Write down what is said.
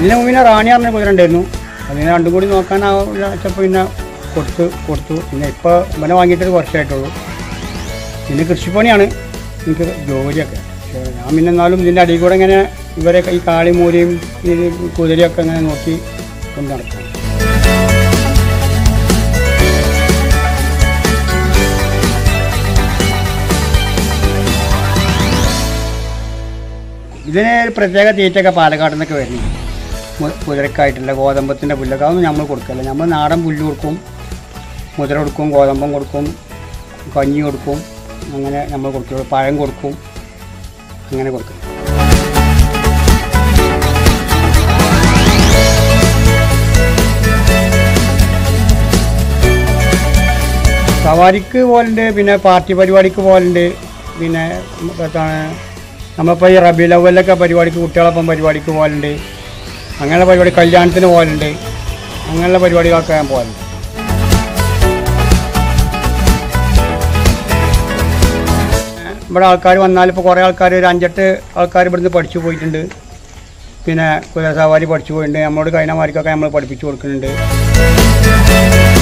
ഇതിന് മുന്നേ റാണി പറഞ്ഞ കുതിര ഉണ്ടായിരുന്നു അതിനെ രണ്ടും കൂടി നോക്കാനാവില്ല വെച്ചപ്പോൾ പിന്നെ കൊടുത്ത് കൊടുത്തു പിന്നെ ഇപ്പോൾ ഇവനെ വാങ്ങിയിട്ട് ഒരു വർഷമായിട്ടുള്ളൂ പിന്നെ കൃഷിപ്പണിയാണ് എനിക്ക് ജോലിയൊക്കെ പക്ഷേ ഞാൻ പിന്നെ എന്നാലും ഇതിൻ്റെ അടിയിൽ കൂടെ ഇങ്ങനെ ഇവരെ ഈ കാളി മൂലയും ഈ കുതിരയൊക്കെ ഇങ്ങനെ നോക്കി കൊണ്ട് നടക്കാം ഇതിന് ഒരു പ്രത്യേക തീറ്റയൊക്കെ പാലക്കാട് നിന്നൊക്കെ വരുന്നു മു- കുതിരക്കായിട്ടുള്ള ഗോതമ്പത്തിൻ്റെ പുല്ലൊക്കെ അതൊന്നും നമ്മൾ കൊടുക്കില്ല നമ്മൾ നാടൻ പുല്ല് കൊടുക്കും മുതിര കൊടുക്കും ഗോതമ്പം കൊടുക്കും കഞ്ഞി കൊടുക്കും അങ്ങനെ നമ്മൾ കൊടുക്കും പഴം കൊടുക്കും അങ്ങനെ കൊടുക്കും സവാരിക്ക് പോലുണ്ട് പിന്നെ പാർട്ടി പരിപാടിക്ക് പോലുണ്ട് പിന്നെ എന്താണ് നമ്മളിപ്പോൾ ഈ റബി ലവലൊക്കെ പരിപാടിക്ക് കുട്ടികളൊപ്പം പരിപാടിക്ക് പോലുണ്ട് അങ്ങനെയുള്ള പരിപാടി കല്യാണത്തിന് പോലുണ്ട് അങ്ങനെയുള്ള പരിപാടികളൊക്കെ ഞാൻ പോലുണ്ട് ഇവിടെ ആൾക്കാർ വന്നാൽ ഇപ്പോൾ കുറേ ആൾക്കാർ ഒരു അഞ്ചെട്ട് ആൾക്കാർ ഇവിടുന്ന് പഠിച്ചു പോയിട്ടുണ്ട് പിന്നെ കുതിര സവാരി പഠിച്ചു പോയിട്ടുണ്ട് നമ്മളോട് കഴിഞ്ഞ മാർക്കൊക്കെ നമ്മൾ പഠിപ്പിച്ചു കൊടുക്കുന്നുണ്ട്